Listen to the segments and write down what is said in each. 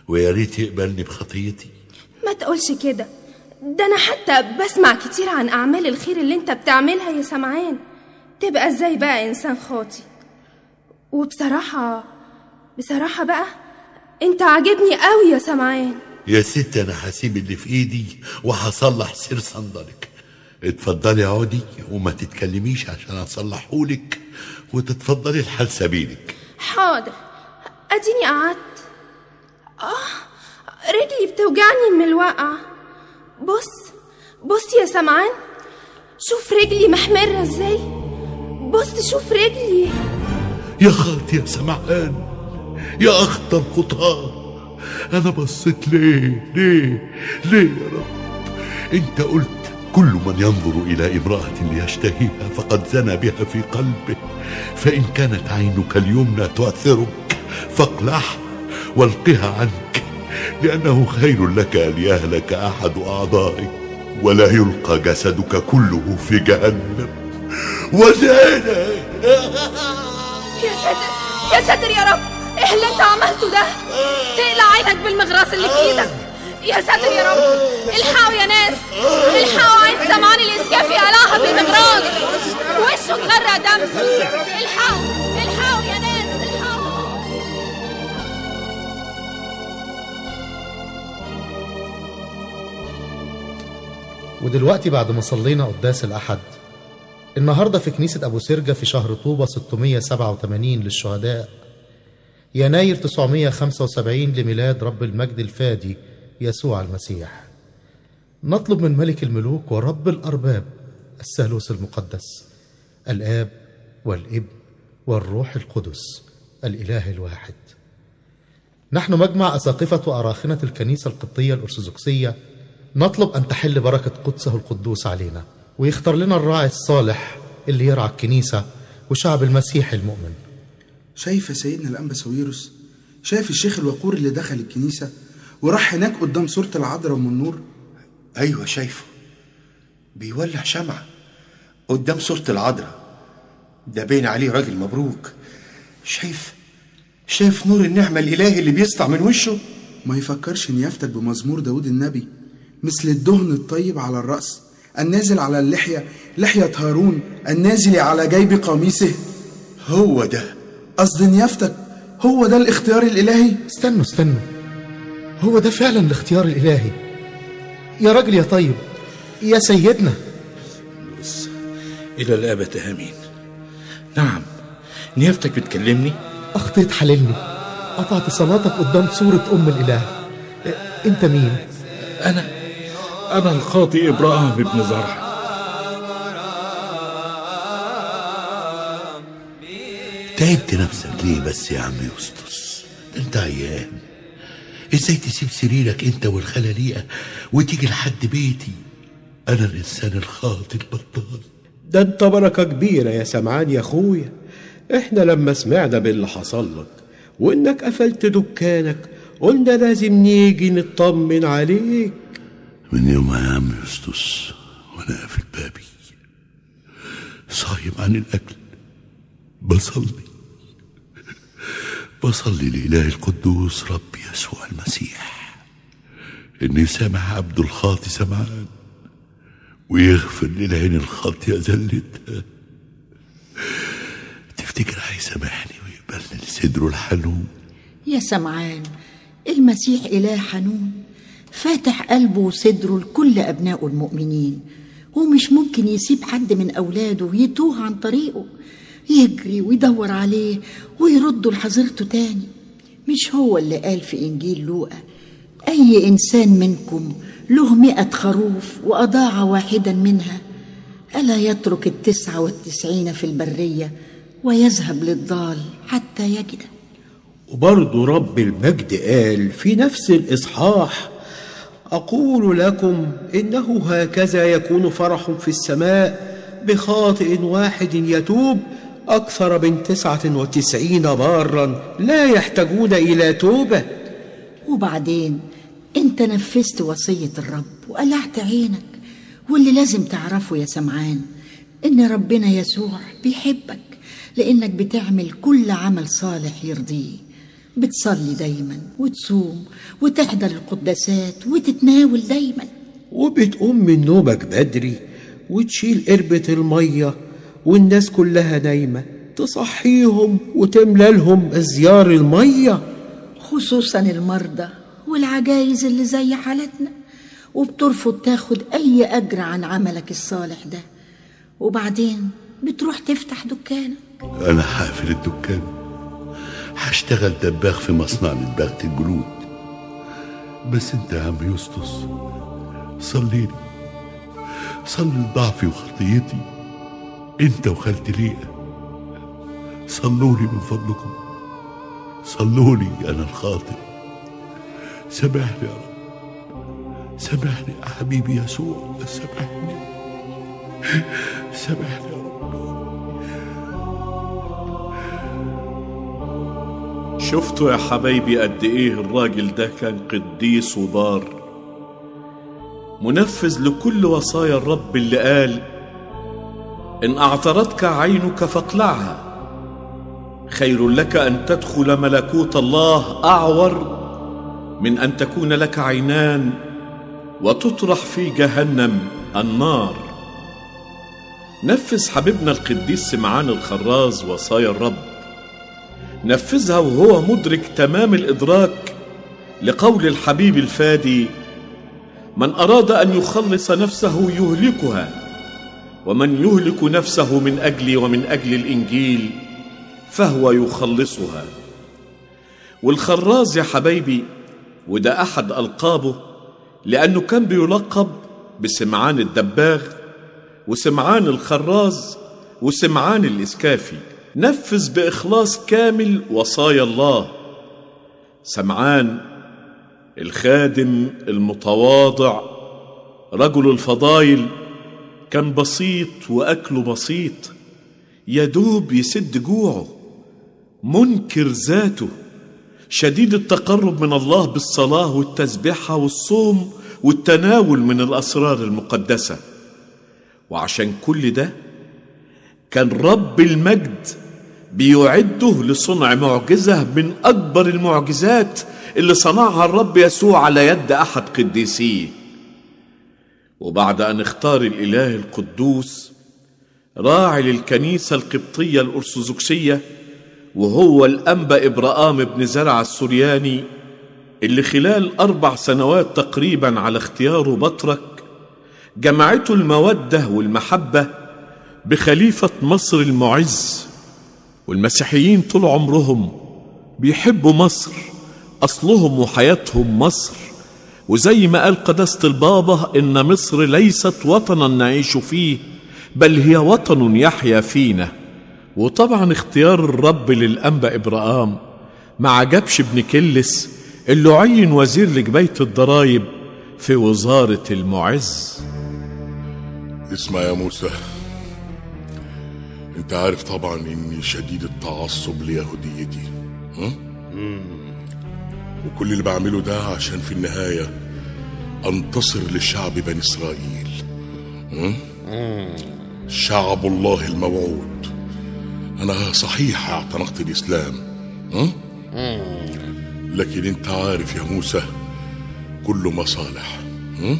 ويا ريت يقبلني بخطيتي ما تقولش كده ده انا حتى بسمع كتير عن اعمال الخير اللي انت بتعملها يا سمعان تبقى ازاي بقى انسان خاطي وبصراحة بصراحة بقى انت عاجبني قوي يا سمعان يا ست انا هسيب اللي في ايدي وهصلح سير صندلك اتفضلي اقعدي وما تتكلميش عشان اصلحهولك وتتفضلي لحال سبيلك حاضر اديني قعدت اه رجلي بتوجعني من الوقعة بص بص يا سمعان شوف رجلي محمرة ازاي بص شوف رجلي يا خاطي يا سمعان يا اخطر خطاه انا بصيت ليه ليه ليه يا رب انت قلت كل من ينظر الى امراه ليشتهيها فقد زنى بها في قلبه فان كانت عينك اليمنى تؤثرك فاقلعها والقها عنك لانه خير لك ان يهلك احد اعضائك ولا يلقى جسدك كله في جهنم وزانا يا ساتر يا ساتر يا رب ايه اللي انت عملته ده تقلع عينك بالمغراس اللي في ايدك يا ساتر يا رب الحقوا يا ناس الحقوا عين سمعان الاسكافي قلعها بالمغراس وشه اتغرق دم الحقوا الحقوا يا ناس الحقوا ودلوقتي بعد ما صلينا قداس الأحد النهاردة في كنيسة أبو سرجة في شهر طوبة 687 للشهداء يناير 975 لميلاد رب المجد الفادي يسوع المسيح نطلب من ملك الملوك ورب الأرباب الثالوث المقدس الآب والابن والروح القدس الإله الواحد نحن مجمع أساقفة وأراخنة الكنيسة القبطية الأرثوذكسية نطلب أن تحل بركة قدسه القدوس علينا ويختار لنا الراعي الصالح اللي يرعى الكنيسة وشعب المسيح المؤمن شايف يا سيدنا الأنبا ساويرس شايف الشيخ الوقور اللي دخل الكنيسة وراح هناك قدام صورة العذراء أم النور ايوه شايفه بيولع شمعة قدام صورة العذراء ده باين عليه راجل مبروك شايف شايف نور النعمة الإلهي اللي بيسطع من وشه ما يفكرش نيافتك بمزمور داود النبي مثل الدهن الطيب على الرأس النازل على اللحية لحية هارون النازل على جيب قميصه هو ده قصد نيافتك هو ده الاختيار الإلهي استنوا استنوا هو ده فعلا الاختيار الإلهي يا راجل يا طيب يا سيدنا إلى الأبد آمين نعم نيافتك بتكلمني أخطيت حللني قطعت صلاتك قدام صورة أم الإله إيه، أنت مين؟ أنا أنا الخاطئ إبراهيم بن زرع تعبت نفسك ليه بس يا عم يسطس انت عيان ازاي تسيب سريرك انت والخلاليقه وتيجي لحد بيتي انا الانسان الخاطئ البطال ده انت بركة كبيرة يا سمعان يا اخويا احنا لما سمعنا باللي حصل لك وانك قفلت دكانك قلنا لازم نيجي نطمن عليك من يومها يا عم يسطس وانا قافل بابي صايم عن الاكل بصلي بصلي لإله القدوس رب يسوع المسيح إنه يسامح عبده الخاطي سمعان ويغفر للعين الخاطية ذلتها تفتكر هيسامحني ويقبلني لصدره الحنون يا سمعان المسيح إله حنون فاتح قلبه وصدره لكل أبنائه المؤمنين ومش ممكن يسيب حد من أولاده يتوه عن طريقه يجري ويدور عليه ويرده لحظيرته تاني مش هو اللي قال في إنجيل لوقا أي إنسان منكم له مئة خروف وأضاع واحدا منها ألا يترك التسعة والتسعين في البرية ويذهب للضال حتى يجده وبرضه رب المجد قال في نفس الإصحاح أقول لكم إنه هكذا يكون فرح في السماء بخاطئ واحد يتوب أكثر من تسعة وتسعين بارا لا يحتاجون إلى توبة وبعدين انت نفذت وصية الرب وقلعت عينك واللي لازم تعرفه يا سمعان ان ربنا يسوع بيحبك لانك بتعمل كل عمل صالح يرضيه بتصلي دايما وتصوم وتحضر القداسات وتتناول دايما وبتقوم من نومك بدري وتشيل قربة المية والناس كلها نايمة تصحيهم وتملى لهم أزيار المية خصوصا المرضى والعجايز اللي زي حالتنا وبترفض تاخد أي أجر عن عملك الصالح ده وبعدين بتروح تفتح دكانك أنا هقفل الدكان هشتغل دباغ في مصنع لدباغة الجلود بس أنت يا عم يسطس صلي لي صلي لضعفي وخطيتي أنت وخالتي ليا صلوا لي من فضلكم صلوا لي أنا الخاطئ سامحني يا رب سامحني يا حبيبي يسوع سامحني سامحني يا رب شفتوا يا حبايبي قد ايه الراجل ده كان قديس وبار منفذ لكل وصايا الرب اللي قال ان اعثرتك عينك فاقلعها خير لك ان تدخل ملكوت الله اعور من ان تكون لك عينان وتطرح في جهنم النار نفذ حبيبنا القديس سمعان الخراز وصايا الرب نفذها وهو مدرك تمام الادراك لقول الحبيب الفادي من اراد ان يخلص نفسه يهلكها ومن يهلك نفسه من اجلي ومن اجل الانجيل فهو يخلصها والخراز يا حبايبي وده احد القابه لانه كان بيلقب بسمعان الدباغ وسمعان الخراز وسمعان الاسكافي نفذ باخلاص كامل وصايا الله سمعان الخادم المتواضع رجل الفضايل كان بسيط واكله بسيط يدوب يسد جوعه منكر ذاته شديد التقرب من الله بالصلاه والتسبيحه والصوم والتناول من الاسرار المقدسه وعشان كل ده كان رب المجد بيعده لصنع معجزه من اكبر المعجزات اللي صنعها الرب يسوع على يد احد قديسيه وبعد ان اختار الاله القدوس راعي للكنيسه القبطيه الارثوذكسيه وهو الانبا ابراهام بن زرع السورياني اللي خلال اربع سنوات تقريبا على اختياره بطرك جمعته الموده والمحبه بخليفه مصر المعز والمسيحيين طول عمرهم بيحبوا مصر اصلهم وحياتهم مصر وزي ما قال قداسه البابا ان مصر ليست وطنا نعيش فيه بل هي وطن يحيا فينا وطبعا اختيار الرب للانبا ابراهام ما عجبش ابن كلس اللي عين وزير لجبيه الضرايب في وزاره المعز اسمع يا موسى انت عارف طبعا اني شديد التعصب ليهوديتي ها؟ وكل اللي بعمله ده عشان في النهاية انتصر لشعب بني اسرائيل ها؟ شعب الله الموعود انا صحيح اعتنقت الاسلام ها؟ لكن انت عارف يا موسى كله مصالح ها؟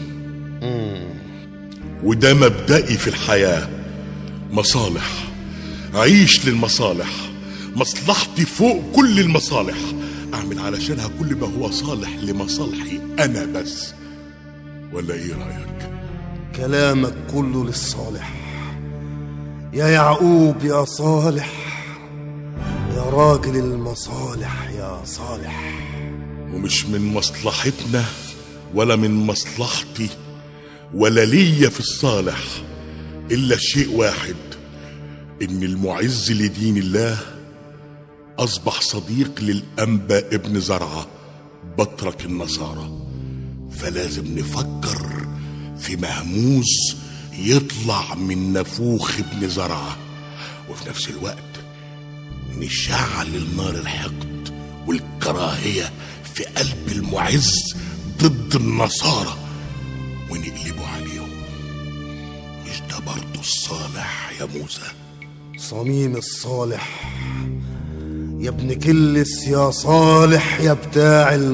وده مبدئي في الحياة مصالح عيش للمصالح مصلحتي فوق كل المصالح اعمل علشانها كل ما هو صالح لمصالحي انا بس ولا ايه رايك كلامك كله للصالح يا يعقوب يا صالح يا راجل المصالح يا صالح ومش من مصلحتنا ولا من مصلحتي ولا ليا في الصالح الا شيء واحد ان المعز لدين الله اصبح صديق للانبا ابن زرعه بطرك النصارى فلازم نفكر في مهموز يطلع من نفوخ ابن زرعه وفي نفس الوقت نشعل النار الحقد والكراهيه في قلب المعز ضد النصارى ونقلبه عليهم مش ده برضه الصالح يا موسى صميم الصالح يا ابن كلس يا صالح يا بتاع